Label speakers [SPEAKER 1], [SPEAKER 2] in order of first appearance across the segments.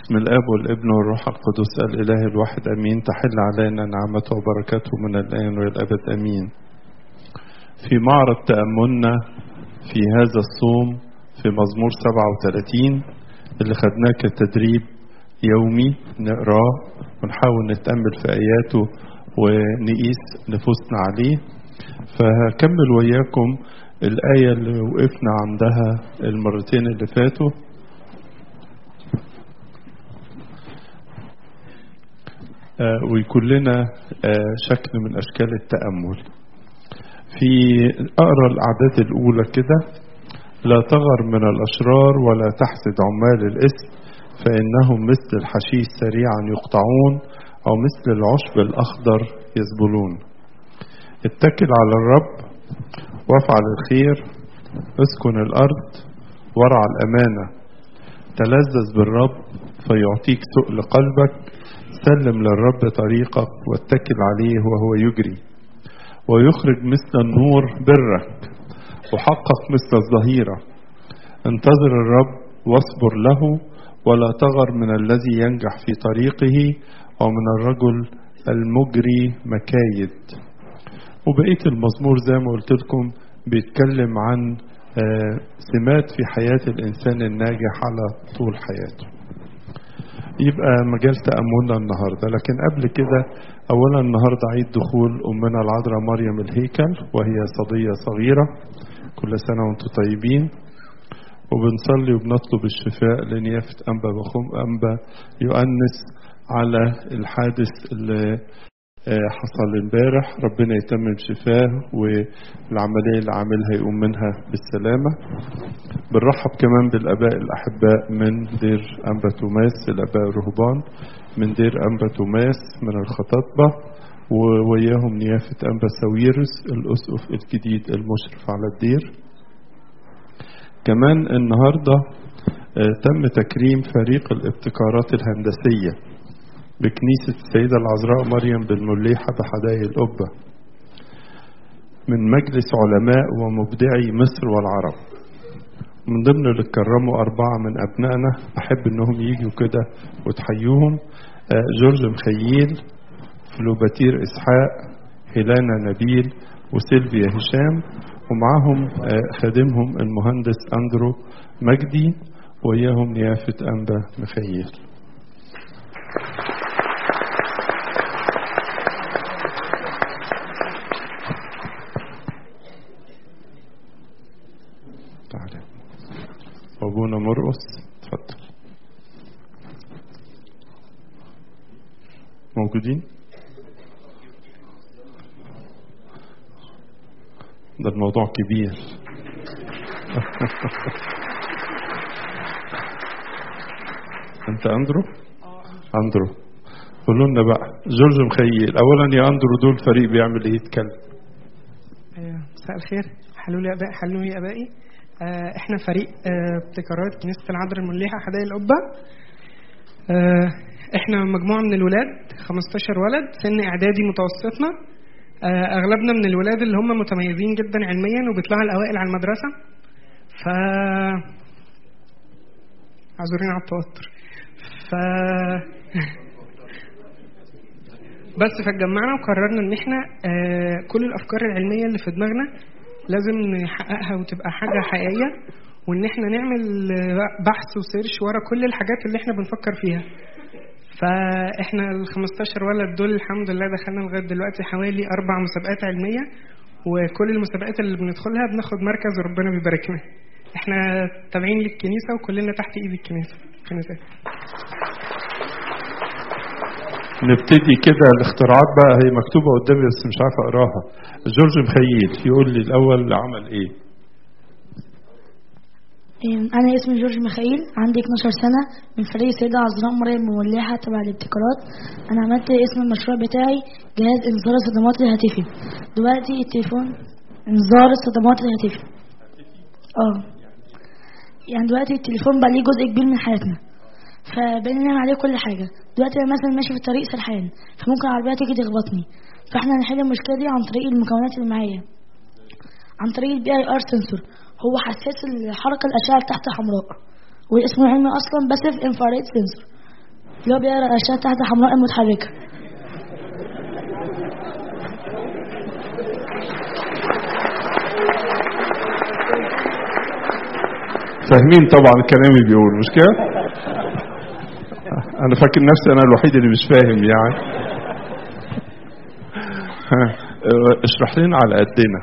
[SPEAKER 1] بسم الاب والابن والروح القدس الاله الواحد امين تحل علينا نعمته وبركاته من الان والى الابد امين في معرض تاملنا في هذا الصوم في مزمور 37 اللي خدناه كتدريب يومي نقراه ونحاول نتامل في اياته ونقيس نفوسنا عليه فهكمل وياكم الآية اللي وقفنا عندها المرتين اللي فاتوا آه ويكون لنا آه شكل من أشكال التأمل في أقرأ الأعداد الأولى كده لا تغر من الأشرار ولا تحسد عمال الإثم فإنهم مثل الحشيش سريعا يقطعون أو مثل العشب الأخضر يذبلون اتكل على الرب وافعل الخير اسكن الأرض ورع الأمانة تلذذ بالرب فيعطيك سؤل قلبك سلم للرب طريقك واتكل عليه وهو يجري ويخرج مثل النور برك وحقق مثل الظهيرة انتظر الرب واصبر له ولا تغر من الذي ينجح في طريقه ومن الرجل المجري مكايد وبقية المزمور زي ما قلت لكم بيتكلم عن سمات في حياة الإنسان الناجح على طول حياته يبقى مجال تأملنا النهاردة لكن قبل كده أولا النهاردة عيد دخول أمنا العذراء مريم الهيكل وهي صبية صغيرة كل سنة وانتم طيبين وبنصلي وبنطلب الشفاء لنيافة أنبا بخم أنبا يؤنس على الحادث اللي حصل امبارح ربنا يتمم شفاه والعملية اللي عاملها يقوم منها بالسلامة بنرحب كمان بالآباء الأحباء من دير أنبا توماس الآباء الرهبان من دير أنبا توماس من الخطاطبة ووياهم نيافة أنبا ساويرس الأسقف الجديد المشرف على الدير كمان النهاردة تم تكريم فريق الابتكارات الهندسية بكنيسة السيدة العذراء مريم بالمليحة بحدائق القبة من مجلس علماء ومبدعي مصر والعرب من ضمن اللي اتكرموا أربعة من أبنائنا أحب إنهم يجوا كده وتحيوهم جورج مخيل فلوباتير إسحاق هيلانا نبيل وسيلفيا هشام ومعاهم خادمهم المهندس أندرو مجدي وياهم نيافة أنبا مخيل تعالى وابونا مرقص اتفضل موجودين ده الموضوع كبير انت اندرو اندرو قولوا لنا بقى جورج مخيل اولا يا اندرو دول فريق بيعمل ايه يتكلم
[SPEAKER 2] مساء الخير حلوا لي اباء حلوا لي ابائي آه احنا فريق آه ابتكارات كنيسه العذراء المليحه حدائق القبه آه احنا مجموعه من الولاد 15 ولد سن اعدادي متوسطنا اغلبنا من الولاد اللي هم متميزين جدا علميا وبيطلعوا الاوائل على المدرسه ف اعذروني على التوتر ف بس فاتجمعنا وقررنا ان احنا كل الافكار العلميه اللي في دماغنا لازم نحققها وتبقى حاجه حقيقيه وان احنا نعمل بحث وسيرش ورا كل الحاجات اللي احنا بنفكر فيها فاحنا ال 15 ولد دول الحمد لله دخلنا لغايه دلوقتي حوالي اربع مسابقات علميه وكل المسابقات اللي بندخلها بناخد مركز وربنا بيبارك لنا. احنا تابعين للكنيسه وكلنا تحت ايد الكنيسه. كنيسة.
[SPEAKER 1] نبتدي كده الاختراعات بقى هي مكتوبه قدامي بس مش عارف اقراها. جورج مخيل يقول لي الاول عمل ايه؟
[SPEAKER 3] أنا اسمي جورج مخيل عندي 12 سنة من فريق السيدة عذراء مريم مولحة تبع الابتكارات أنا عملت اسم المشروع بتاعي جهاز إنذار الصدمات الهاتفي دلوقتي التليفون إنذار الصدمات الهاتفي اه يعني دلوقتي التليفون بقى ليه جزء كبير من حياتنا فبقينا نعمل عليه كل حاجة دلوقتي أنا مثلا ماشي في الطريق سرحان فممكن العربية تيجي تخبطني فاحنا هنحل المشكلة دي عن طريق المكونات اللي معايا عن طريق البي اي ار سنسور هو حساس الحركة الأشعة تحت حمراء واسمه العلمي أصلا باسيف انفراريد سنسور اللي هو بيقرا الاشياء تحت حمراء المتحركه
[SPEAKER 1] فاهمين طبعا الكلام اللي بيقول مش كده؟ انا فاكر نفسي انا الوحيد اللي مش فاهم يعني ها، اه، اشرح لنا على قدنا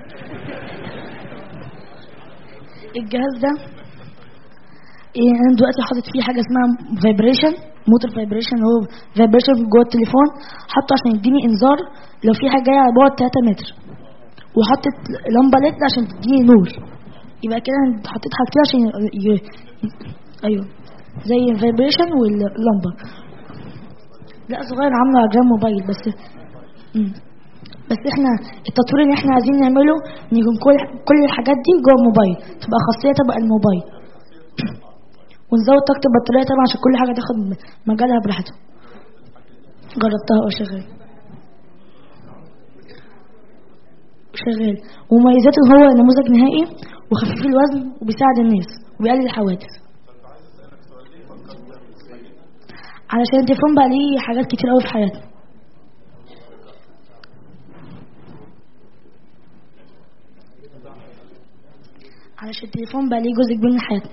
[SPEAKER 3] الجهاز ده إيه انا دلوقتي حاطط فيه حاجه اسمها فايبريشن موتور فايبريشن اللي هو فايبريشن جوه التليفون حاطه عشان يديني انذار لو في حاجه جايه على بعد 3 متر وحطت لمبه ليد عشان تديني نور يبقى كده أنا حطيت حاجتين عشان ي... ي... ايوه زي الفايبريشن واللمبه لا صغير عامله على جرام موبايل بس مم. بس احنا التطوير اللي احنا عايزين نعمله ان يكون كل كل الحاجات دي جوه الموبايل تبقى خاصيه تبقى الموبايل ونزود طاقه البطاريه طبعا عشان كل حاجه تاخد مجالها براحتها جربتها اه شغال شغال ومميزاته هو نموذج نهائي وخفيف الوزن وبيساعد الناس وبيقلل الحوادث علشان التليفون بقى ليه حاجات كتير قوي في حياتنا علشان التليفون بقى ليه جزء كبير من حياتنا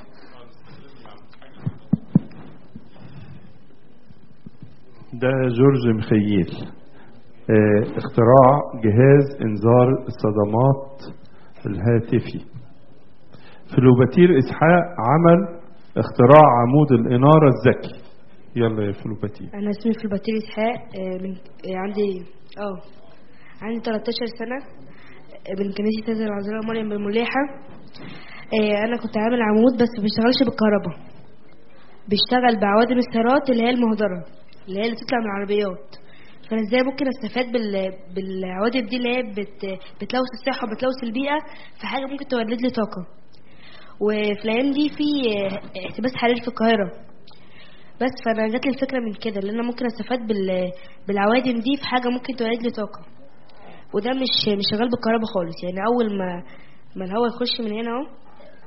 [SPEAKER 1] ده جورج مخيل اه، اختراع جهاز انذار الصدمات الهاتفي فلوباتير اسحاق عمل اختراع عمود الاناره الذكي يلا يا فلوباتير
[SPEAKER 4] انا اسمي في البطير اسحاق آه، من آه، عندي اه عندي 13 سنه آه، من كنيسه سيدة العذراء مريم بالملاحه آه، انا كنت عامل عمود بس ما بيشتغلش بالكهرباء بيشتغل بعوادم السيارات اللي هي المهدره اللي هي اللي بتطلع من العربيات فانا ازاي ممكن استفاد بال... بالعوادم دي اللي هي بت... بتلوث الصحه وبتلوث البيئه في حاجه ممكن تولد لي طاقه وفي الايام دي في آه، احتباس حراري في القاهره بس فانا جات لي الفكره من كده ان انا ممكن استفاد بال... بالعوادم دي في حاجه ممكن تولد لي طاقه وده مش مش شغال بالكهرباء خالص يعني اول ما ما الهواء يخش من هنا اهو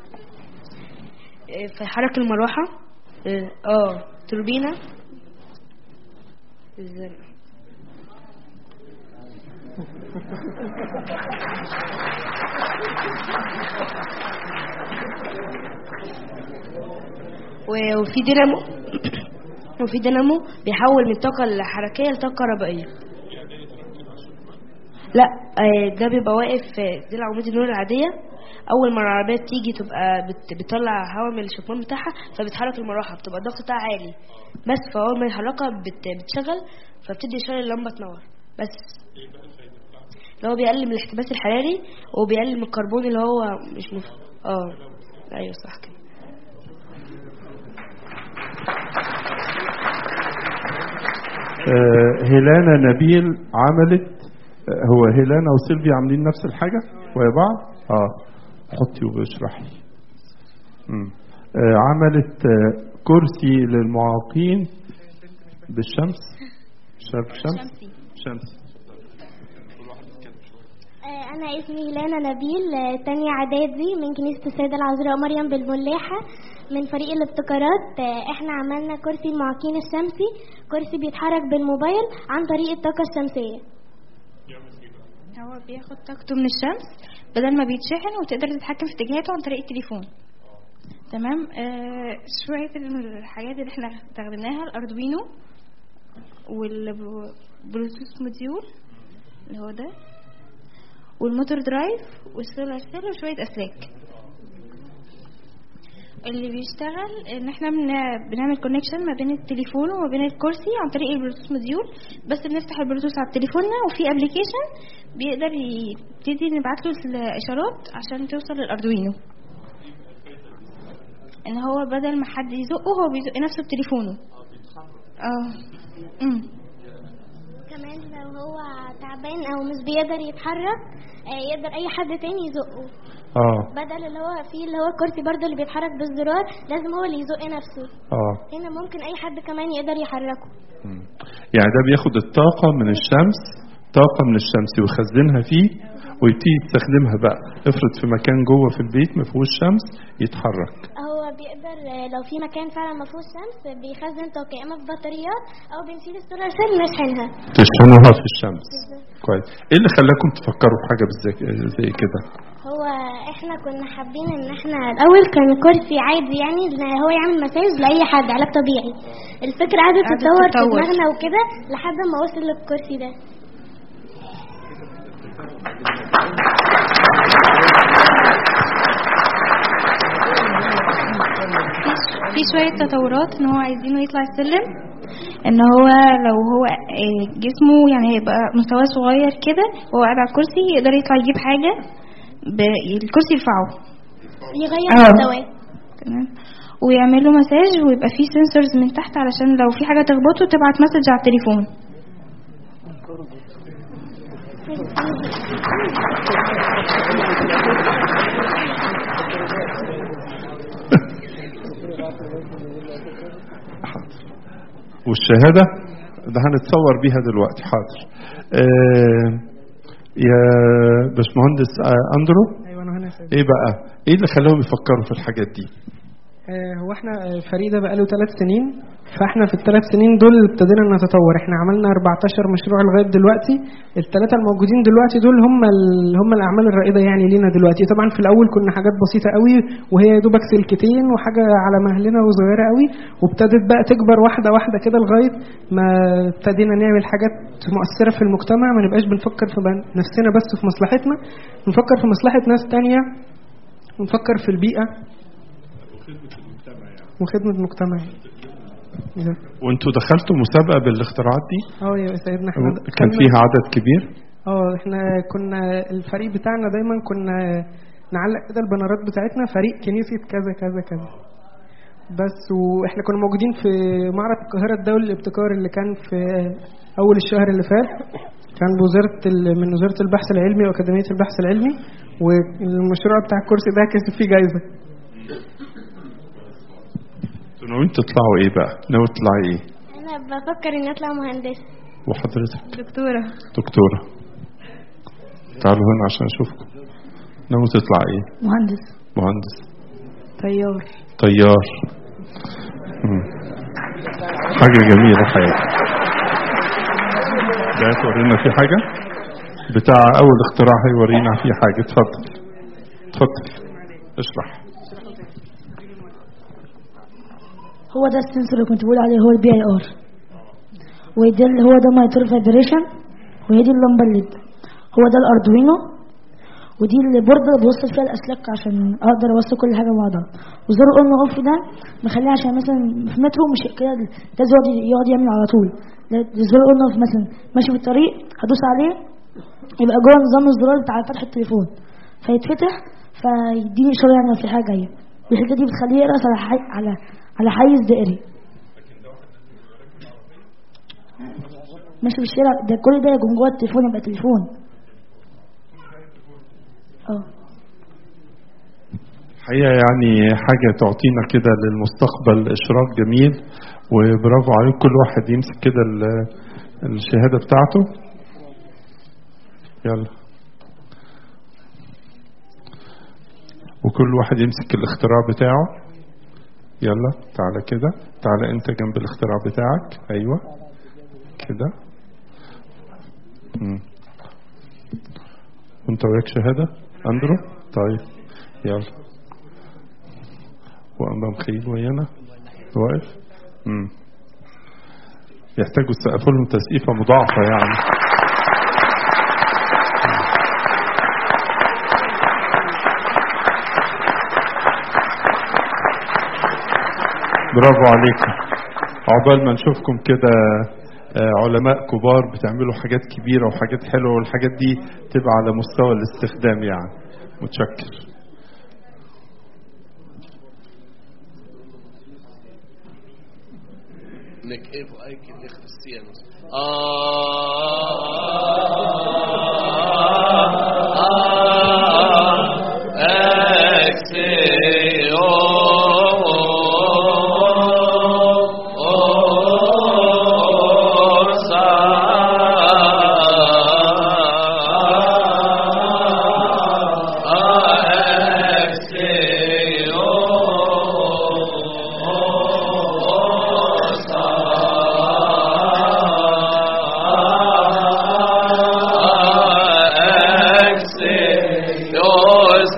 [SPEAKER 4] آه، فيحرك المروحه اه آه، توربينه ازاي و- وفي دينامو وفي دينامو بيحول من الطاقة الحركية لطاقة كهربائية لا آه، ده بيبقى واقف آه، زي العمود النور العادية أول ما العربية تيجي تبقى بت- بتطلع هواء من الشكمان بتاعها فبتحرك المروحة بتبقى الضغط بتاعها عالي بس فأول ما يحركها بت- بتشغل فبتدي إشارة اللمبة تنور بس اللي هو بيقلل من الاحتباس الحراري وبيقلل من الكربون اللي هو مش مف... اه ايوه صح كده
[SPEAKER 1] آه، هيلانا نبيل عملت آه، هو هيلانا وسيلفيا عاملين نفس الحاجة ويا بعض اه حطي واشرحي مم. آه، عملت آه، كرسي للمعاقين بالشمس شرف شمس شمس
[SPEAKER 5] آه، أنا اسمي هيلانا نبيل آه، تانية إعدادي من كنيسة السيدة العذراء مريم بالملاحة من فريق الابتكارات آه، احنا عملنا كرسي المعاقين الشمسي كرسي بيتحرك بالموبايل عن طريق الطاقة الشمسية
[SPEAKER 6] هو بياخد طاقته من الشمس بدل ما بيتشحن وتقدر تتحكم في اتجاهاته عن طريق التليفون تمام آه شوية الحاجات اللي احنا استخدمناها الاردوينو والبلوتوث موديول اللي هو ده والموتور درايف والسولار سيل وشوية اسلاك اللي بيشتغل ان احنا بن- بنعمل كونكشن ما بين التليفون وما بين الكرسي عن طريق البلوتوث موديول بس بنفتح البلوتوث على تليفوننا وفي ابلكيشن بيقدر يبتدي نبعت له الاشارات عشان توصل للاردوينو ان هو بدل ما حد يزقه هو بيزق نفسه بتليفونه اه امم
[SPEAKER 5] كمان لو هو تعبان أو مش بيقدر يتحرك آه، يقدر أي حد تاني يزقه
[SPEAKER 1] اه
[SPEAKER 5] بدل اللي هو فيه اللي هو الكرسي برضه اللي بيتحرك بالزرار لازم هو اللي يزق نفسه
[SPEAKER 1] اه
[SPEAKER 5] هنا ممكن أي حد كمان يقدر يحركه
[SPEAKER 1] مم. يعني ده بياخد الطاقة من الشمس طاقة من الشمس ويخزنها فيه ويبتدي يستخدمها بقى افرض في مكان جوه في البيت ما فيهوش شمس يتحرك
[SPEAKER 5] هو بيقدر آه، لو في مكان فعلا ما فيهوش شمس بيخزن طاقه يا اما في بطاريات او بنشيل السولار سيل نشحنها
[SPEAKER 1] تشحنوها في الشمس كويس ايه اللي خلاكم تفكروا في حاجه بالزي- زي كده
[SPEAKER 5] هو احنا كنا حابين ان احنا الاول كان كرسي عادي يعني إن هو يعمل مساج لاي حد علاج طبيعي الفكره قعدت
[SPEAKER 6] قعدت
[SPEAKER 5] تتطور في
[SPEAKER 6] تتطور.
[SPEAKER 5] دماغنا وكده لحد ما وصل للكرسي ده
[SPEAKER 6] في شوية تطورات ان هو عايزينه يطلع السلم ان هو لو هو آه، جسمه يعني هيبقى مستواه صغير كده وهو قاعد على الكرسي يقدر يطلع يجيب حاجة ب- الكرسي يرفعه
[SPEAKER 5] يغير
[SPEAKER 6] آه.
[SPEAKER 5] مستواه
[SPEAKER 6] تمام ويعمل له مساج ويبقى فيه سنسورز من تحت علشان لو في حاجة تخبطه تبعت مسج على التليفون
[SPEAKER 1] والشهاده ده هنتصور بيها دلوقتي حاضر آه يا باشمهندس آه اندرو
[SPEAKER 2] ايوه انا هنا يا سيد.
[SPEAKER 1] ايه بقى ايه اللي خلاهم يفكروا في الحاجات دي
[SPEAKER 2] آه، هو احنا الفريق ده بقاله ثلاث سنين فاحنا في الثلاث سنين دول ابتدينا نتطور احنا عملنا 14 مشروع لغايه دلوقتي الثلاثه الموجودين دلوقتي دول هم ال- هم الاعمال الرائده يعني لينا دلوقتي طبعا في الاول كنا حاجات بسيطه قوي وهي يا دوبك سلكتين وحاجه على مهلنا وصغيره قوي وابتدت بقى تكبر واحده واحده كده لغايه ما ابتدينا نعمل حاجات مؤثره في المجتمع ما نبقاش بنفكر في بن- نفسنا بس في مصلحتنا نفكر في مصلحه ناس تانية ونفكر في البيئه وخدمة المجتمع ده.
[SPEAKER 1] وانتوا دخلتوا مسابقه بالاختراعات دي
[SPEAKER 2] اه يا سيدنا احنا
[SPEAKER 1] كان
[SPEAKER 2] كنا-
[SPEAKER 1] فيها عدد كبير
[SPEAKER 2] اه احنا كنا الفريق بتاعنا دايما كنا نعلق كده البنرات بتاعتنا فريق كنيسة كذا كذا كذا بس واحنا كنا موجودين في معرض القاهرة الدولي للابتكار اللي كان في اول الشهر اللي فات كان بوزارة ال- من وزارة البحث العلمي وأكاديمية البحث العلمي والمشروع بتاع الكرسي ده كسب فيه جايزة
[SPEAKER 1] انتوا ناويين تطلعوا ايه بقى ناوي تطلعي ايه
[SPEAKER 5] انا بفكر اني اطلع مهندسه
[SPEAKER 1] وحضرتك
[SPEAKER 6] دكتورة
[SPEAKER 1] دكتوره تعالوا هنا عشان اشوفكم ناوي تطلع ايه
[SPEAKER 3] مهندس
[SPEAKER 1] مهندس
[SPEAKER 2] طيار
[SPEAKER 1] طيار مم. حاجة جميلة حقيقة ده تورينا في حاجة بتاع أول اختراع هيورينا في حاجة اتفضل اتفضل اشرح
[SPEAKER 3] هو ده السنسور اللي كنت بقول عليه هو البي اي ار وده اللي هو ده مايتور فايبريشن وهي دي اللمبه الليد هو ده الاردوينو ودي البوردة اللي بوصل فيها الاسلاك عشان اقدر اوصل كل حاجه ببعضها وزر اون اوف ده مخليه عشان مثلا في مترو مش كده لازم يقعد يقعد يعمل على طول لا، زر اون اوف مثلا ماشي في الطريق هدوس عليه يبقى جوه نظام الزرار بتاع فتح التليفون فيتفتح فيديني اشاره يعني لو في حاجه جايه والحته دي بتخليه يقرا على حي... على على حيز دائري ماشي في الشارع ده كل ده يكون جوه التليفون يبقى تليفون اه
[SPEAKER 1] حقيقة يعني حاجة تعطينا كده للمستقبل إشراق جميل وبرافو عليك كل واحد يمسك كده ال- الشهادة بتاعته يلا وكل واحد يمسك الاختراع بتاعه يلا تعالى كده تعالى انت جنب الاختراع بتاعك ايوه كده مم. وانت وياك شهادة اندرو طيب يلا وأمام خيل ويانا واقف مم. يحتاجوا تسقفوا لهم تسقيفة مضاعفة يعني برافو عليكم عقبال ما نشوفكم كده آه، علماء كبار بتعملوا حاجات كبيرة وحاجات حلوة والحاجات دي تبقى على مستوى الاستخدام يعني متشكر
[SPEAKER 7] انك ايه اي كده خريستيانوس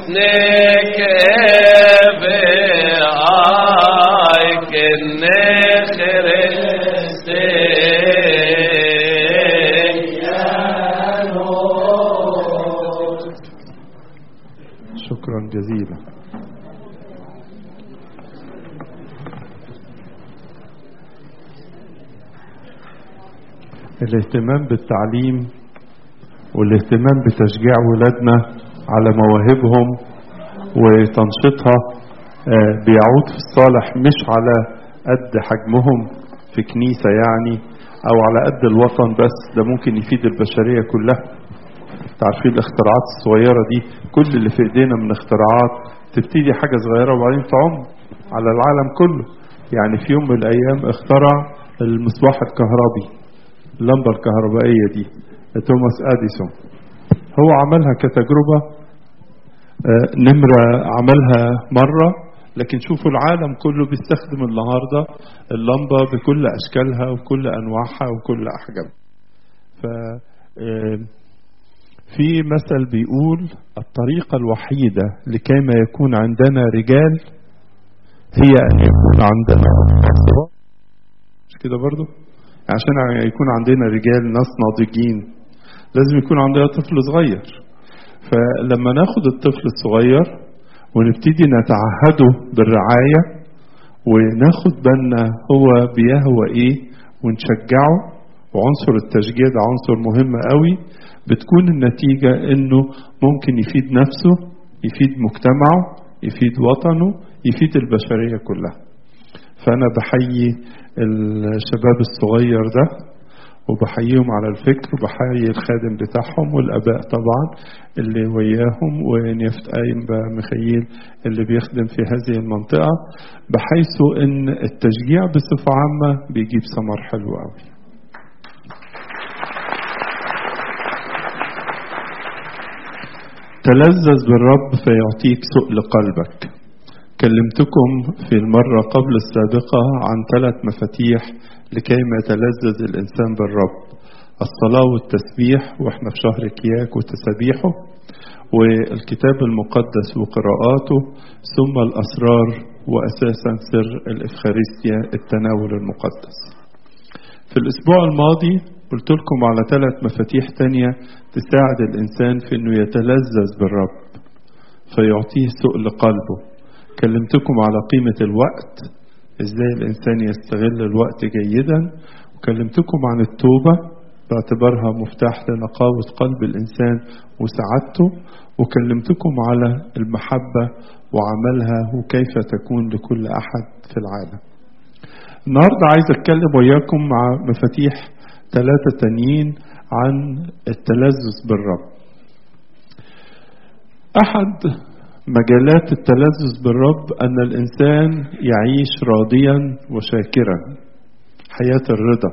[SPEAKER 1] شكرا جزيلا الاهتمام بالتعليم والاهتمام بتشجيع ولادنا على مواهبهم وتنشيطها آه، بيعود في الصالح مش على قد حجمهم في كنيسة يعني أو على قد الوطن بس ده ممكن يفيد البشرية كلها تعرفين الاختراعات الصغيرة دي كل اللي في ايدينا من اختراعات تبتدي حاجة صغيرة وبعدين تعم على العالم كله يعني في يوم من الأيام اخترع المصباح الكهربي اللمبة الكهربائية دي توماس أديسون هو عملها كتجربة آه، نمرة عملها مرة لكن شوفوا العالم كله بيستخدم النهاردة اللمبة بكل أشكالها وكل أنواعها وكل أحجامها ف آه، في مثل بيقول الطريقة الوحيدة لكيما يكون عندنا رجال هي أن يكون عندنا أطفال مش كده برضو عشان يكون عندنا رجال ناس ناضجين لازم يكون عندنا طفل صغير فلما ناخد الطفل الصغير ونبتدي نتعهده بالرعاية وناخد بالنا هو بيهوى ايه ونشجعه وعنصر التشجيع ده عنصر مهم قوي بتكون النتيجة انه ممكن يفيد نفسه يفيد مجتمعه يفيد وطنه يفيد البشرية كلها فأنا بحيي الشباب الصغير ده وبحييهم على الفكر وبحيي الخادم بتاعهم والآباء طبعا اللي وياهم ونيافة قايم مخيل اللي بيخدم في هذه المنطقة بحيث أن التشجيع بصفة عامة بيجيب ثمر حلو قوي تلذذ بالرب فيعطيك سؤل قلبك كلمتكم في المرة قبل السابقة عن ثلاث مفاتيح لكي ما يتلذذ الإنسان بالرب الصلاة والتسبيح وإحنا في شهر كياك وتسابيحه والكتاب المقدس وقراءاته ثم الأسرار وأساسا سر الإفخارستيا التناول المقدس في الأسبوع الماضي قلت لكم على ثلاث مفاتيح تانية تساعد الإنسان في أنه يتلذذ بالرب فيعطيه سؤل قلبه كلمتكم على قيمة الوقت ازاي الانسان يستغل الوقت جيدا وكلمتكم عن التوبة باعتبارها مفتاح لنقاوة قلب الانسان وسعادته وكلمتكم على المحبة وعملها وكيف تكون لكل احد في العالم النهاردة عايز اتكلم وياكم مع مفاتيح ثلاثة تانيين عن التلذذ بالرب احد مجالات التلذذ بالرب أن الإنسان يعيش راضيا وشاكرا حياة الرضا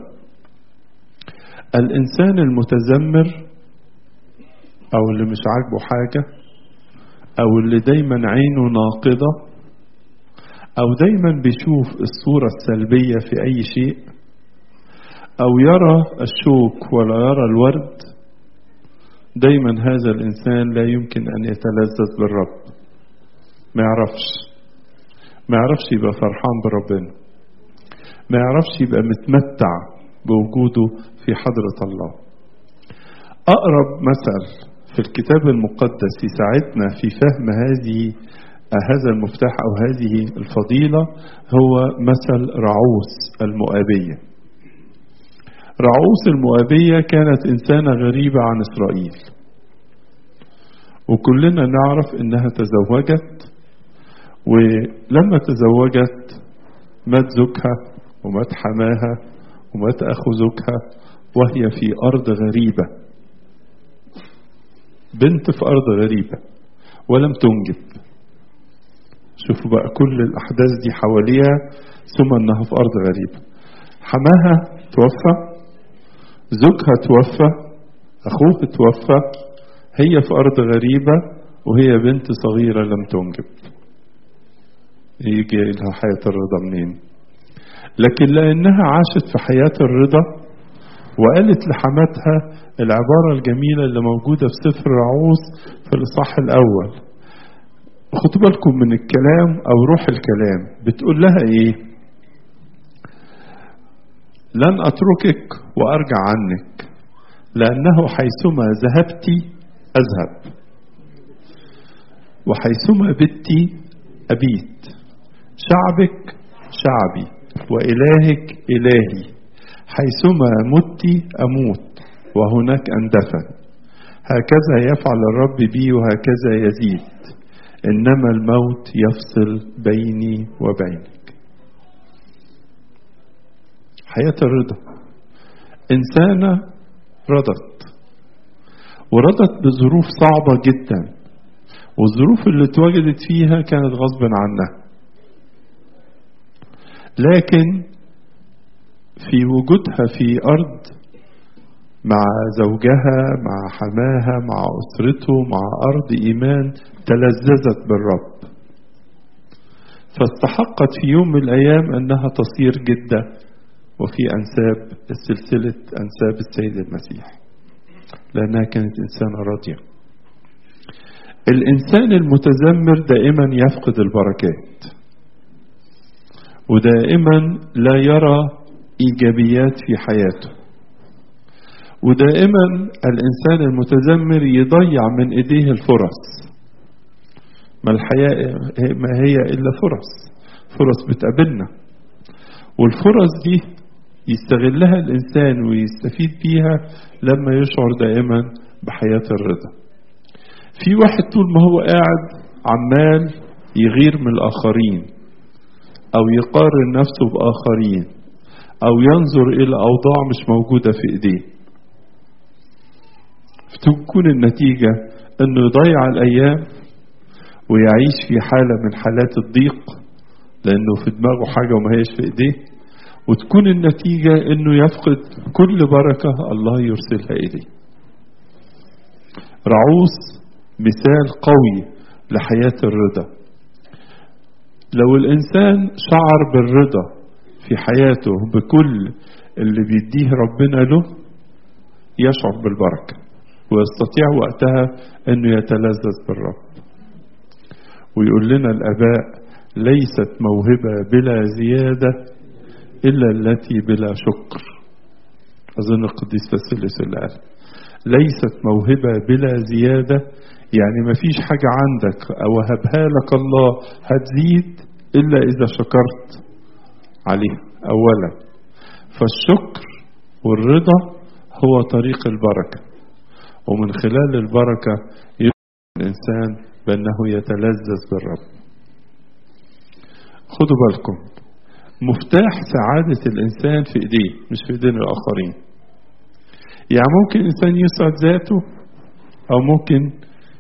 [SPEAKER 1] الإنسان المتذمر أو اللي مش عاجبه حاجة أو اللي دايما عينه ناقضة أو دايما بيشوف الصورة السلبية في أي شيء أو يرى الشوك ولا يرى الورد دايما هذا الإنسان لا يمكن أن يتلذذ بالرب ما يعرفش ما يعرفش يبقى فرحان بربنا ما يعرفش يبقى متمتع بوجوده في حضرة الله أقرب مثل في الكتاب المقدس يساعدنا في فهم هذه هذا المفتاح أو هذه الفضيلة هو مثل رعوس المؤابية رعوس المؤابية كانت إنسانة غريبة عن إسرائيل وكلنا نعرف إنها تزوجت ولما تزوجت مات زوجها ومات حماها ومات أخو زوجها وهي في أرض غريبة بنت في أرض غريبة ولم تنجب شوفوا بقى كل الأحداث دي حواليها ثم أنها في أرض غريبة حماها توفى زوجها توفى أخوه توفى هي في أرض غريبة وهي بنت صغيرة لم تنجب يجي لها حياة الرضا منين لكن لأنها عاشت في حياة الرضا وقالت لحماتها العبارة الجميلة اللي موجودة في سفر رعوس في الإصحاح الأول خدوا بالكم من الكلام او روح الكلام بتقول لها ايه لن اتركك وارجع عنك لانه حيثما ذهبت اذهب وحيثما بت ابيت شعبك شعبي والهك الهي حيثما مت اموت وهناك اندفن هكذا يفعل الرب بي وهكذا يزيد انما الموت يفصل بيني وبينك حياه الرضا انسانه رضت ورضت بظروف صعبه جدا والظروف اللي اتوجدت فيها كانت غصب عنها لكن في وجودها في ارض مع زوجها مع حماها مع اسرته مع ارض ايمان تلذذت بالرب فاستحقت في يوم من الايام انها تصير جده وفي انساب سلسله انساب السيد المسيح لانها كانت انسانه راضيه الانسان المتذمر دائما يفقد البركات ودائما لا يرى ايجابيات في حياته ودائما الانسان المتذمر يضيع من ايديه الفرص ما الحياه ما هي الا فرص فرص بتقابلنا والفرص دي يستغلها الانسان ويستفيد بيها لما يشعر دائما بحياه الرضا في واحد طول ما هو قاعد عمال يغير من الاخرين او يقارن نفسه باخرين او ينظر الى اوضاع مش موجوده في ايديه تكون النتيجة انه يضيع الايام ويعيش في حالة من حالات الضيق لانه في دماغه حاجة وما هيش في ايديه وتكون النتيجة انه يفقد كل بركة الله يرسلها اليه رعوس مثال قوي لحياة الرضا لو الانسان شعر بالرضا في حياته بكل اللي بيديه ربنا له يشعر بالبركه ويستطيع وقتها انه يتلذذ بالرب ويقول لنا الاباء ليست موهبه بلا زياده الا التي بلا شكر اظن القديس باسيليس اللي قال ليست موهبه بلا زياده يعني ما فيش حاجه عندك او هبها لك الله هتزيد الا اذا شكرت عليها اولا فالشكر والرضا هو طريق البركه ومن خلال البركة يشعر الإنسان بأنه يتلذذ بالرب خدوا بالكم مفتاح سعادة الإنسان في إيديه مش في إيدين الآخرين يعني ممكن إنسان يسعد ذاته أو ممكن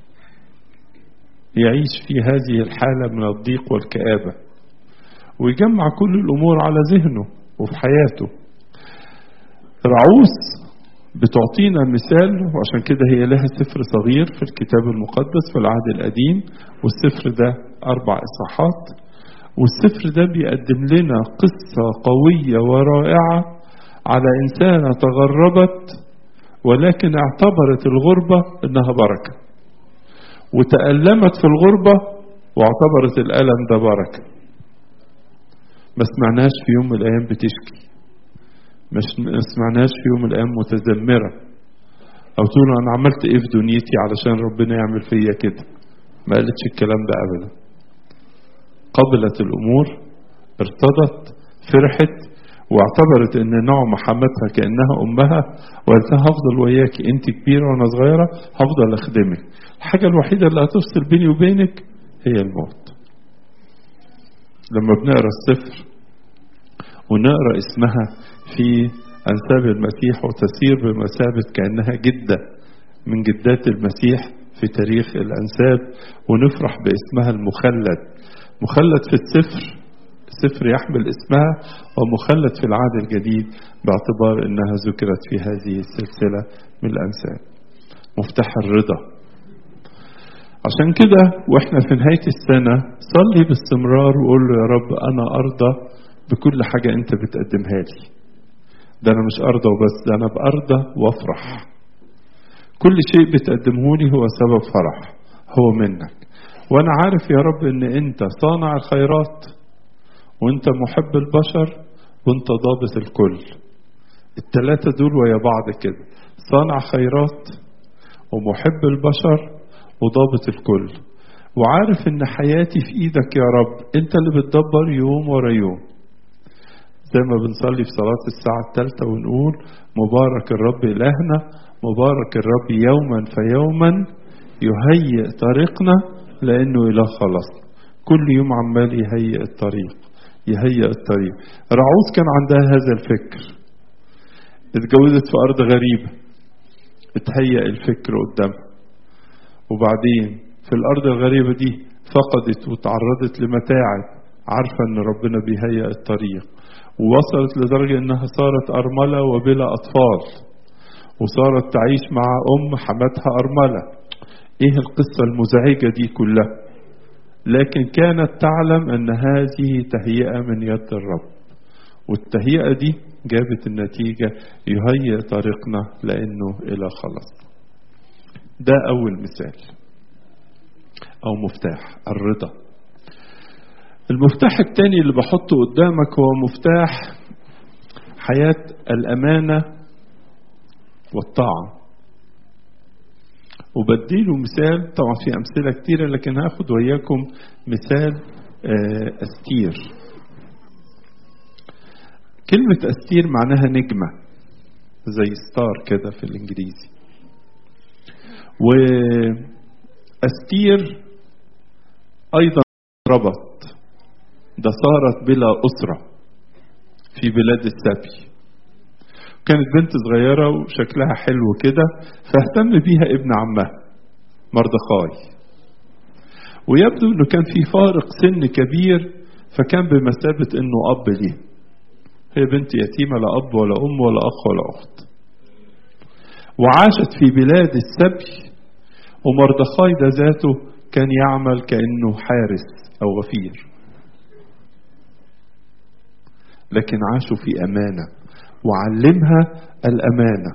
[SPEAKER 1] يعيش في هذه الحالة من الضيق والكآبة ويجمع كل الأمور على ذهنه وفي حياته رعوس بتعطينا مثال وعشان كده هي لها سفر صغير في الكتاب المقدس في العهد القديم والسفر ده أربع إصحاحات والسفر ده بيقدم لنا قصة قوية ورائعة على إنسانة تغربت ولكن اعتبرت الغربة إنها بركة وتألمت في الغربة واعتبرت الألم ده بركة ما سمعناش في يوم من الأيام بتشكي مش ما سمعناش في يوم من الايام متذمره او تقول انا عملت ايه في دنيتي علشان ربنا يعمل فيا كده ما قالتش الكلام ده ابدا قبلت الامور ارتضت فرحت واعتبرت ان نعم حمتها كانها امها وقالت لها هفضل وياكي انت كبيره وانا صغيره هفضل اخدمك الحاجه الوحيده اللي هتفصل بيني وبينك هي الموت لما بنقرا السفر ونقرا اسمها في أنساب المسيح وتسير بمثابة كأنها جدة من جدات المسيح في تاريخ الأنساب ونفرح باسمها المخلد مخلد في السفر سفر يحمل اسمها ومخلد في العهد الجديد باعتبار أنها ذكرت في هذه السلسلة من الأنساب مفتاح الرضا عشان كده واحنا في نهاية السنة صلي باستمرار وقول له يا رب أنا أرضى بكل حاجة أنت بتقدمها لي ده أنا مش أرضى وبس ده أنا بأرضى وأفرح كل شيء بتقدمه لي هو سبب فرح هو منك وانا عارف يا رب ان انت صانع الخيرات وانت محب البشر وانت ضابط الكل التلاتة دول ويا بعض كده صانع خيرات ومحب البشر وضابط الكل وعارف ان حياتي في ايدك يا رب انت اللي بتدبر يوم ورا يوم زي ما بنصلي في صلاة الساعة الثالثة ونقول مبارك الرب إلهنا مبارك الرب يوما فيوما يهيئ طريقنا لأنه إله خلص كل يوم عمال يهيئ الطريق يهيئ الطريق رعوز كان عندها هذا الفكر اتجوزت في أرض غريبة اتهيأ الفكر قدامها وبعدين في الأرض الغريبة دي فقدت وتعرضت لمتاعب عارفة أن ربنا بيهيئ الطريق ووصلت لدرجة أنها صارت أرملة وبلا أطفال وصارت تعيش مع أم حماتها أرملة إيه القصة المزعجة دي كلها لكن كانت تعلم أن هذه تهيئة من يد الرب والتهيئة دي جابت النتيجة يهيئ طريقنا لأنه إلى خلص ده أول مثال أو مفتاح الرضا المفتاح الثاني اللي بحطه قدامك هو مفتاح حياة الأمانة والطاعة وبديله مثال طبعا في أمثلة كتيرة لكن هاخد وياكم مثال أستير كلمة أستير معناها نجمة زي ستار كده في الإنجليزي وأستير أيضا ربط ده صارت بلا أسرة في بلاد السبي كانت بنت صغيرة وشكلها حلو كده فاهتم بيها ابن عمها مردخاي ويبدو انه كان في فارق سن كبير فكان بمثابة انه اب ليه هي بنت يتيمة لا اب ولا ام ولا اخ ولا اخت وعاشت في بلاد السبي ومردخاي ده ذاته كان يعمل كأنه حارس أو غفير لكن عاشوا في أمانة وعلمها الأمانة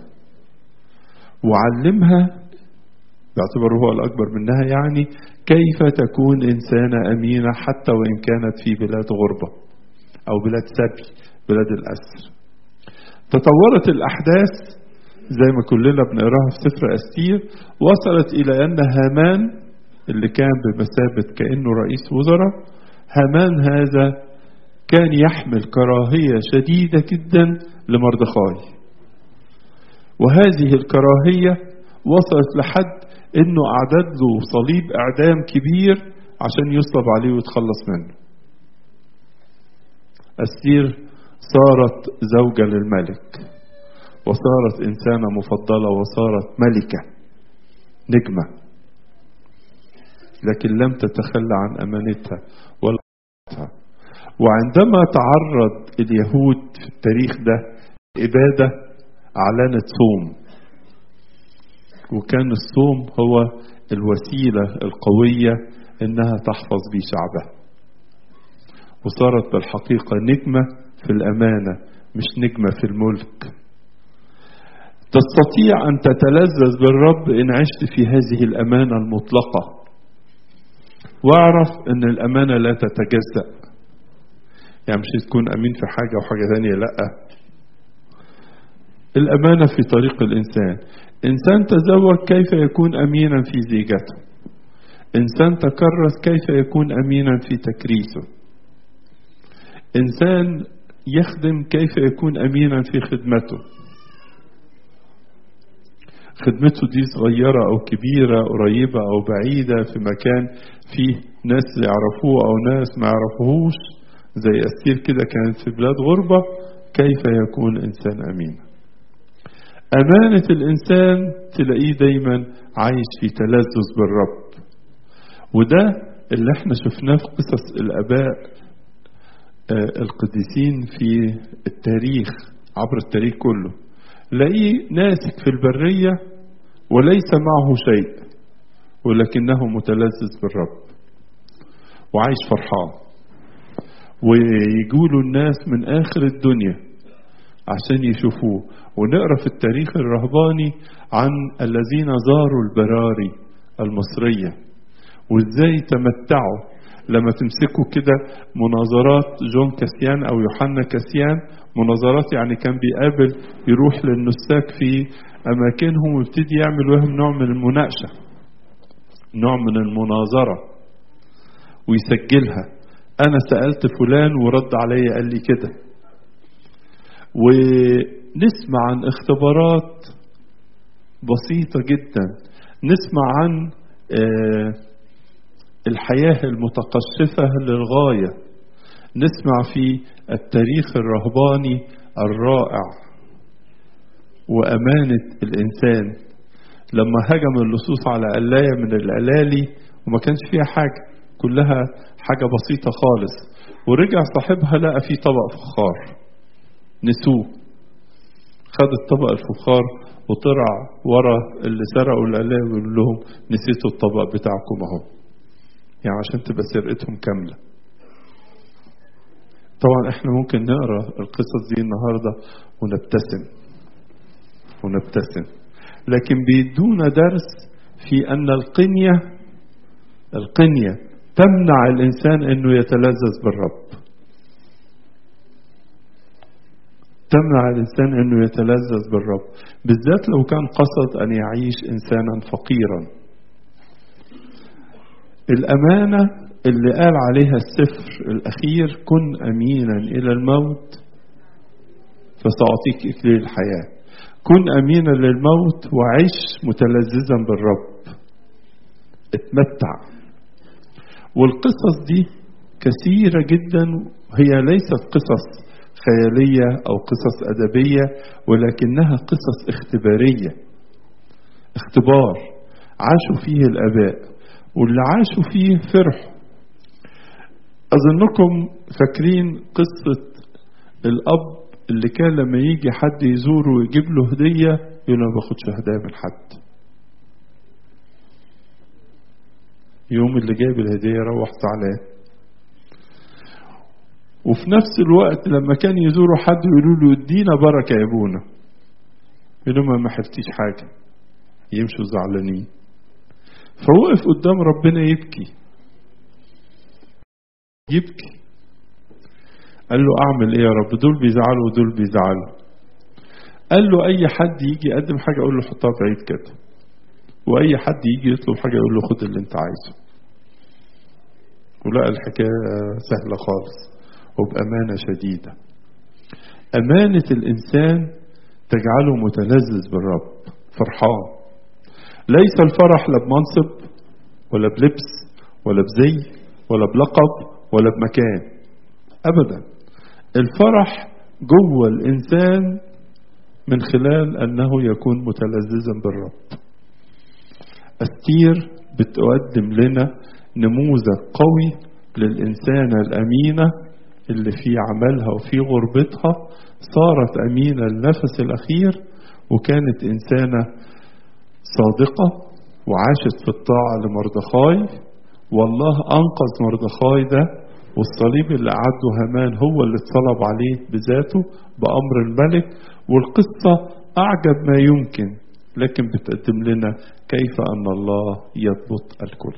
[SPEAKER 1] وعلمها باعتباره هو الأكبر منها يعني كيف تكون إنسانة أمينة حتى وإن كانت في بلاد غربة أو بلاد سبي بلاد الأسر تطورت الأحداث زي ما كلنا بنقراها في سفر أستير وصلت إلى أن هامان اللي كان بمثابة كأنه رئيس وزراء هامان هذا كان يحمل كراهية شديدة جدا لمردخاي وهذه الكراهية وصلت لحد انه اعدد له صليب اعدام كبير عشان يصلب عليه ويتخلص منه أستير صارت زوجة للملك وصارت إنسانة مفضلة وصارت ملكة نجمة لكن لم تتخلى عن أمانتها ولا وعندما تعرض اليهود في التاريخ ده إبادة أعلنت صوم وكان الصوم هو الوسيلة القوية إنها تحفظ به شعبها وصارت بالحقيقة نجمة في الأمانة مش نجمة في الملك تستطيع أن تتلذذ بالرب إن عشت في هذه الأمانة المطلقة واعرف أن الأمانة لا تتجزأ يعني مش تكون أمين في حاجة وحاجة ثانية لأ الأمانة في طريق الإنسان إنسان تزوج كيف يكون أمينا في زيجته إنسان تكرس كيف يكون أمينا في تكريسه إنسان يخدم كيف يكون أمينا في خدمته خدمته دي صغيرة أو كبيرة قريبة أو بعيدة في مكان فيه ناس يعرفوه أو ناس ما يعرفوهوش زي أستير كده كانت في بلاد غربة كيف يكون إنسان أمين أمانة الإنسان تلاقيه دايما عايش في تلذذ بالرب وده اللي احنا شفناه في قصص الآباء القديسين في التاريخ عبر التاريخ كله لاقيه ناسك في البرية وليس معه شيء ولكنه متلذذ بالرب وعايش فرحان ويجولوا الناس من آخر الدنيا عشان يشوفوه ونقرا في التاريخ الرهباني عن الذين زاروا البراري المصرية وازاي تمتعوا لما تمسكوا كده مناظرات جون كاسيان او يوحنا كاسيان مناظرات يعني كان بيقابل يروح للنساك في اماكنهم ويبتدي يعمل وهم نوع من المناقشه نوع من المناظره ويسجلها انا سالت فلان ورد عليا قال لي كده ونسمع عن اختبارات بسيطه جدا نسمع عن آه الحياه المتقشفه للغايه نسمع في التاريخ الرهباني الرائع وامانه الانسان لما هجم اللصوص على قلايه من الالالي وما كانش فيها حاجه كلها حاجه بسيطه خالص ورجع صاحبها لقى فيه طبق فخار نسوه خد الطبق الفخار وطلع ورا اللي سرقوا القلايه ويقول لهم نسيتوا الطبق بتاعكم اهو يعني عشان تبقى سرقتهم كامله طبعا احنا ممكن نقرا القصص دي النهارده ونبتسم ونبتسم لكن بيدونا درس في ان القنيه القنيه تمنع الانسان انه يتلذذ بالرب تمنع الانسان انه يتلذذ بالرب بالذات لو كان قصد ان يعيش انسانا فقيرا الامانه اللي قال عليها السفر الأخير كن أمينا إلى الموت فسأعطيك إكليل الحياة كن أمينا للموت وعيش متلذذا بالرب اتمتع والقصص دي كثيرة جدا هي ليست قصص خيالية أو قصص أدبية ولكنها قصص اختبارية اختبار عاشوا فيه الآباء واللي عاشوا فيه فرحوا أظنكم فاكرين قصة الأب اللي كان لما يجي حد يزوره ويجيب له هدية يقول له ما باخدش هدايا من حد يوم اللي جايب الهدية يروح زعلان وفي نفس الوقت لما كان يزوروا حد يقولوا له ادينا بركة يا ابونا يقول لهم ما حفتيش حاجة يمشوا زعلانين فوقف قدام ربنا يبكي يبكي قال له اعمل ايه يا رب دول بيزعلوا ودول بيزعلوا قال له اي حد يجي يقدم حاجه اقول له حطها بعيد كده واي حد يجي يطلب حاجه يقول له خد اللي انت عايزه ولقى الحكايه سهله خالص وبامانه شديده امانه الانسان تجعله متلذذ بالرب فرحان ليس الفرح لا بمنصب ولا بلبس ولا بزي ولا بلقب ولا بمكان ابدا الفرح جوه الانسان من خلال انه يكون متلذذا بالرب استير بتقدم لنا نموذج قوي للانسانه الامينه اللي في عملها وفي غربتها صارت امينه النفس الاخير وكانت انسانه صادقه وعاشت في الطاعه لمردخاي والله انقذ مردخاي ده والصليب اللي أعده هامان هو اللي اتصلب عليه بذاته بأمر الملك والقصة أعجب ما يمكن لكن بتقدم لنا كيف أن الله يضبط الكل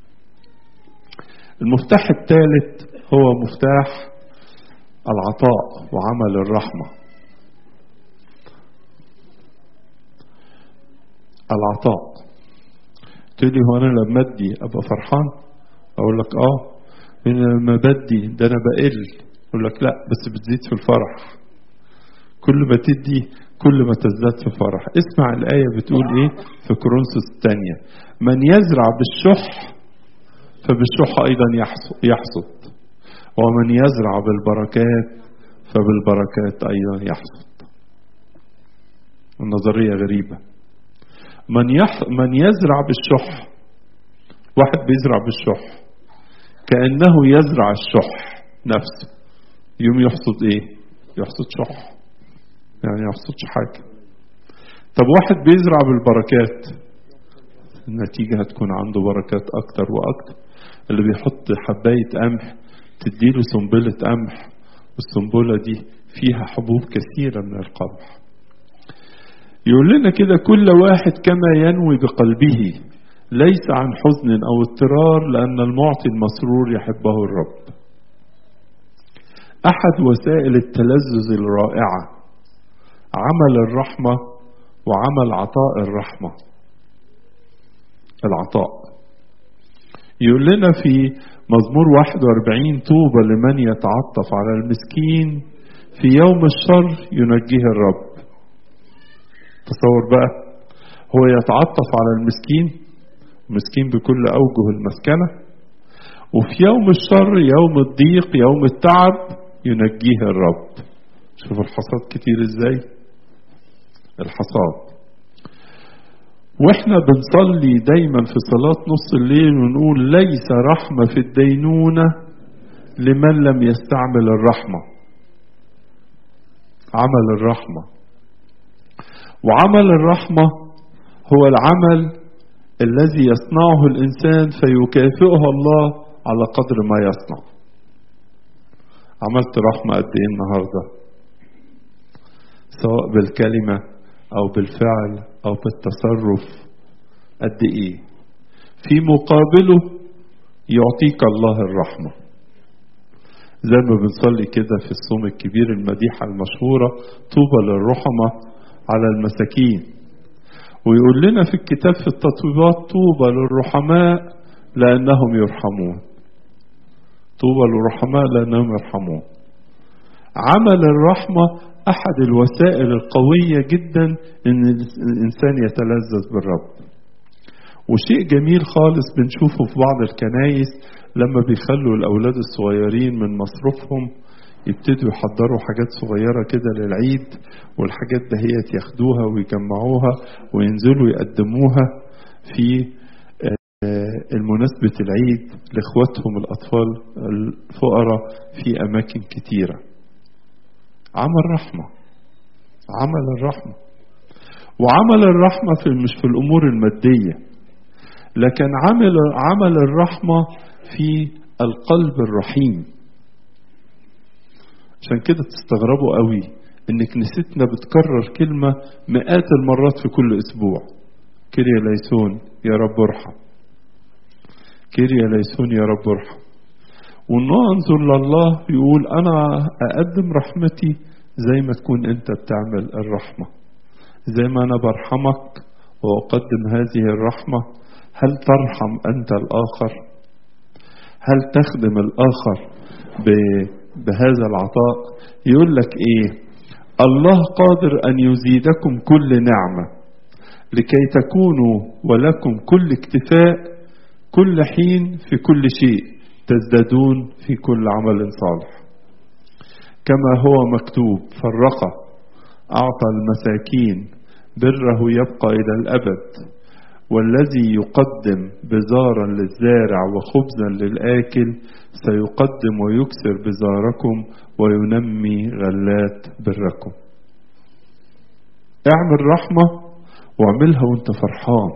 [SPEAKER 1] المفتاح الثالث هو مفتاح العطاء وعمل الرحمة العطاء تقولي هو أنا لما أدي أبقى فرحان أقول لك آه من لما بدي ده انا بقل يقول لك لا بس بتزيد في الفرح كل ما تدي كل ما تزداد في الفرح اسمع الآية بتقول ايه في كورنثوس الثانية من يزرع بالشح فبالشح أيضا يحصد ومن يزرع بالبركات فبالبركات أيضا يحصد النظرية غريبة من يح من يزرع بالشح واحد بيزرع بالشح كأنه يزرع الشح نفسه يوم يحصد ايه يحصد شح يعني يحصدش حاجة طب واحد بيزرع بالبركات النتيجة هتكون عنده بركات أكتر وأكتر اللي بيحط حباية قمح تديله سنبلة قمح والسنبلة دي فيها حبوب كثيرة من القمح يقول لنا كده كل واحد كما ينوي بقلبه ليس عن حزن أو اضطرار لأن المعطي المسرور يحبه الرب أحد وسائل التلذذ الرائعة عمل الرحمة وعمل عطاء الرحمة العطاء يقول لنا في مزمور 41 طوبى لمن يتعطف على المسكين في يوم الشر ينجيه الرب تصور بقى هو يتعطف على المسكين مسكين بكل أوجه المسكنة وفي يوم الشر يوم الضيق يوم التعب ينجيه الرب شوف الحصاد كتير ازاي الحصاد واحنا بنصلي دايما في صلاة نص الليل ونقول ليس رحمة في الدينونة لمن لم يستعمل الرحمة عمل الرحمة وعمل الرحمة هو العمل الذي يصنعه الإنسان فيكافئه الله على قدر ما يصنع عملت رحمة قد إيه النهاردة سواء بالكلمة أو بالفعل أو بالتصرف قد إيه في مقابله يعطيك الله الرحمة زي ما بنصلي كده في الصوم الكبير المديحة المشهورة طوبى للرحمة على المساكين ويقول لنا في الكتاب في التطويبات طوبى للرحماء لأنهم يرحمون طوبى للرحماء لأنهم يرحمون عمل الرحمة أحد الوسائل القوية جدا إن الإنسان يتلذذ بالرب وشيء جميل خالص بنشوفه في بعض الكنايس لما بيخلوا الأولاد الصغيرين من مصروفهم يبتدوا يحضروا حاجات صغيرة كده للعيد والحاجات دهيت ياخدوها ويجمعوها وينزلوا يقدموها في المناسبة العيد لإخواتهم الأطفال الفقراء في أماكن كتيرة عمل رحمة عمل الرحمة وعمل الرحمة في مش في الأمور المادية لكن عمل عمل الرحمة في القلب الرحيم عشان كده تستغربوا قوي ان كنيستنا بتكرر كلمة مئات المرات في كل اسبوع كيريا ليسون يا رب ارحم كيريا ليسون يا رب ارحم وننظر لله يقول انا اقدم رحمتي زي ما تكون انت بتعمل الرحمة زي ما انا برحمك واقدم هذه الرحمة هل ترحم انت الاخر هل تخدم الاخر بهذا العطاء يقول لك ايه الله قادر ان يزيدكم كل نعمه لكي تكونوا ولكم كل اكتفاء كل حين في كل شيء تزدادون في كل عمل صالح كما هو مكتوب فرق اعطى المساكين بره يبقى الى الابد والذي يقدم بزارا للزارع وخبزا للآكل سيقدم ويكسر بزاركم وينمي غلات بركم اعمل رحمة واعملها وانت فرحان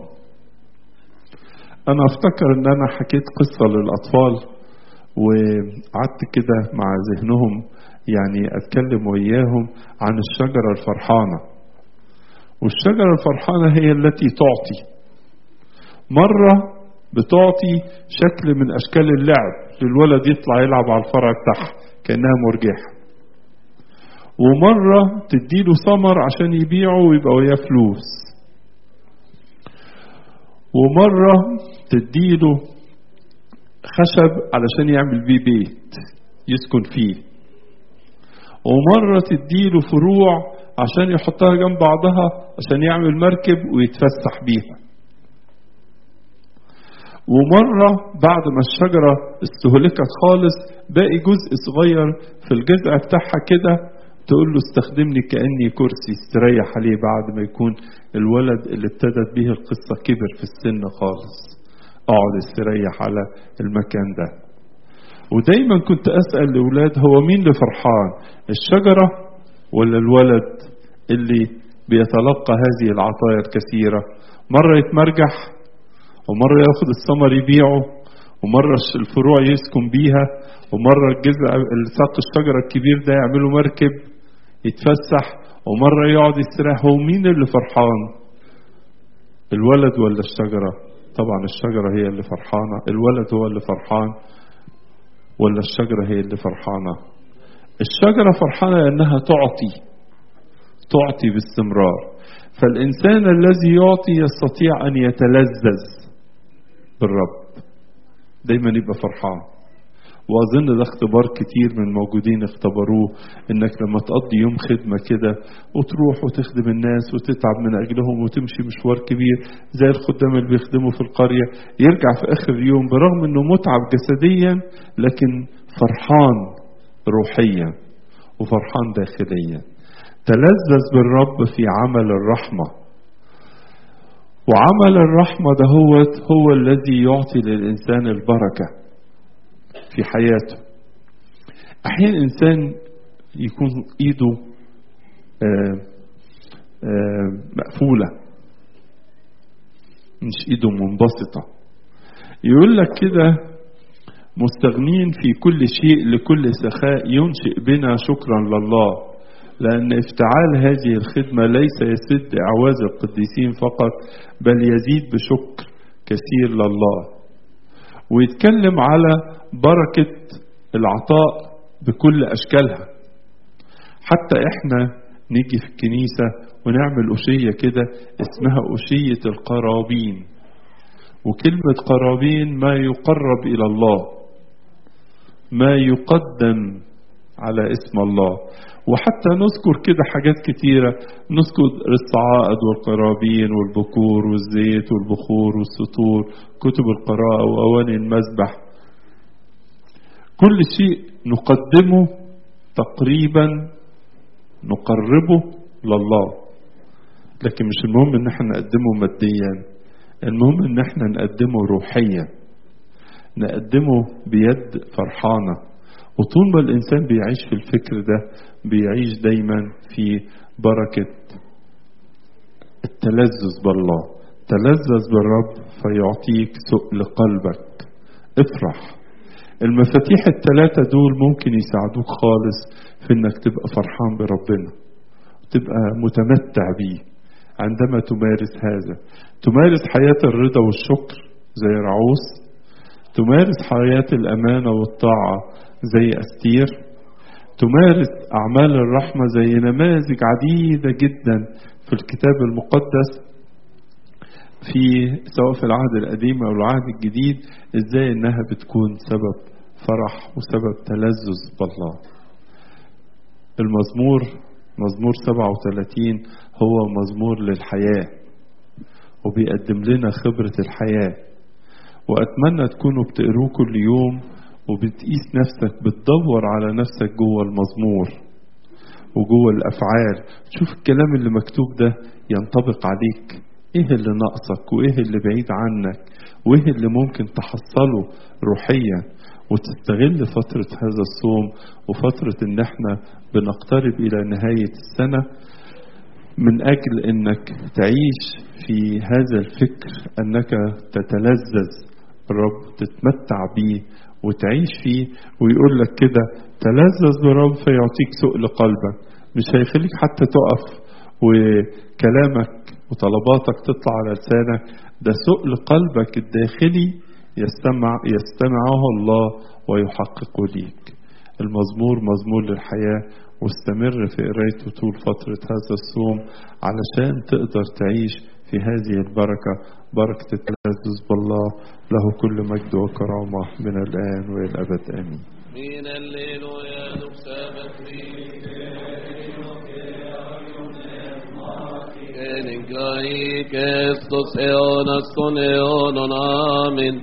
[SPEAKER 1] انا افتكر ان انا حكيت قصة للاطفال وقعدت كده مع ذهنهم يعني اتكلم وياهم عن الشجرة الفرحانة والشجرة الفرحانة هي التي تعطي مرة بتعطي شكل من أشكال اللعب للولد يطلع يلعب على الفرع بتاعها كأنها مرجحة ومرة تديله ثمر عشان يبيعه ويبقى وياه فلوس ومرة تديله خشب علشان يعمل بيه بيت يسكن فيه ومرة تديله فروع عشان يحطها جنب بعضها عشان يعمل مركب ويتفسح بيها ومرة بعد ما الشجرة استهلكت خالص باقي جزء صغير في الجذع بتاعها كده تقول له استخدمني كأني كرسي استريح عليه بعد ما يكون الولد اللي ابتدت به القصة كبر في السن خالص اقعد استريح على المكان ده ودايما كنت أسأل الأولاد هو مين اللي فرحان الشجرة ولا الولد اللي بيتلقى هذه العطايا الكثيرة مرة يتمرجح ومرة ياخد الثمر يبيعه ومرة الفروع يسكن بيها ومرة الجزء ساق الشجرة الكبير ده يعملوا مركب يتفسح ومرة يقعد يستريح هو مين اللي فرحان الولد ولا الشجرة طبعا الشجرة هي اللي فرحانة الولد هو اللي فرحان ولا الشجرة هي اللي فرحانة الشجرة فرحانة لأنها تعطي تعطي باستمرار فالإنسان الذي يعطي يستطيع أن يتلذذ بالرب دايما يبقى فرحان واظن ده اختبار كتير من الموجودين اختبروه انك لما تقضي يوم خدمه كده وتروح وتخدم الناس وتتعب من اجلهم وتمشي مشوار كبير زي الخدام اللي بيخدموا في القريه يرجع في اخر اليوم برغم انه متعب جسديا لكن فرحان روحيا وفرحان داخليا تلذذ بالرب في عمل الرحمه وعمل الرحمه ده هو هو الذي يعطي للانسان البركه في حياته احيانا انسان يكون ايده آآ آآ مقفوله مش ايده منبسطه يقول لك كده مستغنين في كل شيء لكل سخاء ينشئ بنا شكرا لله لأن افتعال هذه الخدمة ليس يسد أعواز القديسين فقط بل يزيد بشكر كثير لله ويتكلم على بركة العطاء بكل أشكالها حتى إحنا نيجي في الكنيسة ونعمل أشية كده اسمها أشية القرابين وكلمة قرابين ما يقرب إلى الله ما يقدم على اسم الله وحتى نذكر كده حاجات كتيرة نذكر الصعائد والقرابين والبكور والزيت والبخور والسطور كتب القراءة وأواني المذبح كل شيء نقدمه تقريبا نقربه لله لكن مش المهم ان احنا نقدمه ماديا المهم ان احنا نقدمه روحيا نقدمه بيد فرحانة وطول ما الانسان بيعيش في الفكر ده بيعيش دايما في بركة التلذذ بالله تلذذ بالرب فيعطيك سؤل قلبك افرح المفاتيح الثلاثة دول ممكن يساعدوك خالص في انك تبقى فرحان بربنا تبقى متمتع بيه عندما تمارس هذا تمارس حياة الرضا والشكر زي رعوس تمارس حياة الأمانة والطاعة زي أستير تمارس أعمال الرحمة زي نماذج عديدة جدا في الكتاب المقدس في سواء في العهد القديم أو العهد الجديد إزاي إنها بتكون سبب فرح وسبب تلذذ بالله المزمور مزمور 37 هو مزمور للحياة وبيقدم لنا خبرة الحياة وأتمنى تكونوا بتقروه كل يوم وبتقيس نفسك بتدور على نفسك جوه المزمور وجوه الأفعال تشوف الكلام اللي مكتوب ده ينطبق عليك ايه اللي ناقصك وايه اللي بعيد عنك وايه اللي ممكن تحصله روحيا وتستغل فترة هذا الصوم وفترة ان احنا بنقترب الى نهاية السنة من اجل انك تعيش في هذا الفكر انك تتلذذ الرب تتمتع بيه وتعيش فيه ويقول لك كده تلذذ بالرب فيعطيك سؤل قلبك مش هيخليك حتى تقف وكلامك وطلباتك تطلع على لسانك ده سؤل قلبك الداخلي يستمع يستمعه الله ويحقق ليك المزمور مزمور للحياة واستمر في قرايته طول فترة هذا الصوم علشان تقدر تعيش في هذه البركة بركة التلذذ بالله له كل مجد وكرامة من الآن وإلى الأبد آمين
[SPEAKER 7] من الليل ويا En grai Kristus eonas ton eonon amen.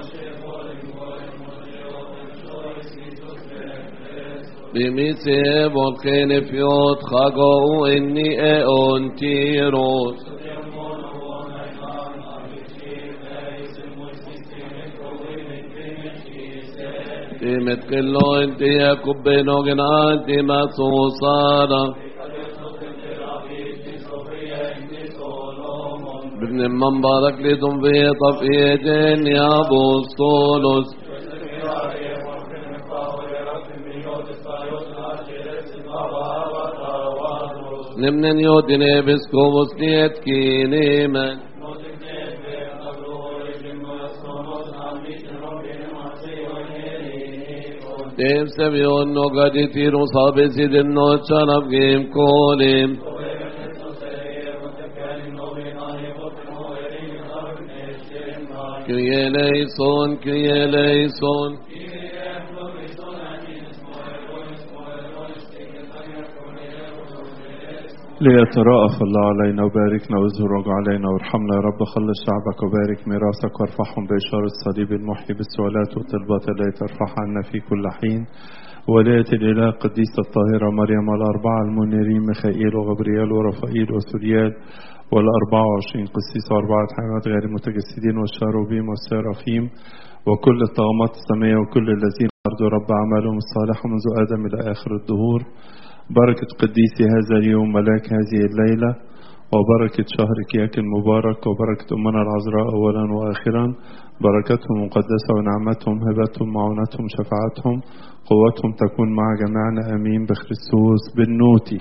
[SPEAKER 7] بمثل volcane fiot chago inni eon tiros. Timet kello inti Jakob benogen anti masusara. بابن من بارك لكم في طفية يا بوسطولوس نمن يودن بسكوبوس نيت كينيمن Dem sevion no gaditir o sabesidin no chanab gim kolim. Kyrie eleison, Kyrie eleison.
[SPEAKER 1] ليتراءف الله علينا وباركنا وازهرج علينا وارحمنا يا رب خلص شعبك وبارك ميراثك وارفعهم بإشارة الصليب المحيي بالسؤالات والطلبات التي ترفع عنا في كل حين ولاية الإله القديسة الطاهرة مريم الأربعة المنيرين ميخائيل وغبريال ورفائيل وسوريال والأربعة وعشرين قسيس وأربعة حيوانات غير المتجسدين والشاروبيم والسرافيم وكل الطغمات السماء وكل الذين أرضوا رب أعمالهم الصالحة منذ آدم إلى آخر الدهور بركة قديسي هذا اليوم ملاك هذه الليلة وبركة شهر كياك المبارك وبركة أمنا العذراء أولا وآخرا بركتهم مقدسة ونعمتهم هبتهم معونتهم شفاعتهم قوتهم تكون مع جميعنا أمين بخريستوس بالنوتي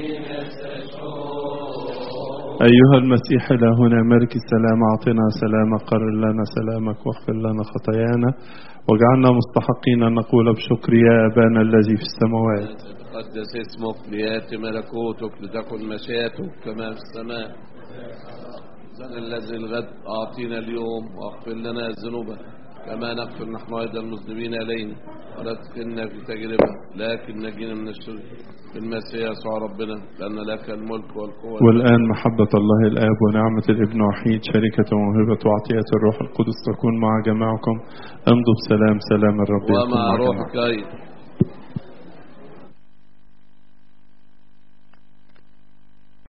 [SPEAKER 1] أيها المسيح إلهنا ملك السلام أعطنا سلامك قرر لنا سلامك واغفر لنا خطايانا واجعلنا مستحقين أن نقول بشكر يا أبانا الذي في السماوات
[SPEAKER 7] تقدس اسمك لياتي ملكوتك لتكن مشيئتك كما في السماء زن الذي الغد أعطينا اليوم واغفر لنا ذنوبنا كما نغفر نحن أيضا المذنبين إلينا ولا تدخلنا في تجربة لكن نجينا من الشر في المسيح يسوع ربنا لأن لك الملك والقوة
[SPEAKER 1] والآن محبة الله الآب ونعمة الابن وحيد شركة وموهبة وعطية الروح القدس تكون مع جميعكم امضوا بسلام سلام الرب يكون
[SPEAKER 7] ومع
[SPEAKER 1] مع
[SPEAKER 7] روحك
[SPEAKER 1] جميعكم.
[SPEAKER 7] أيضا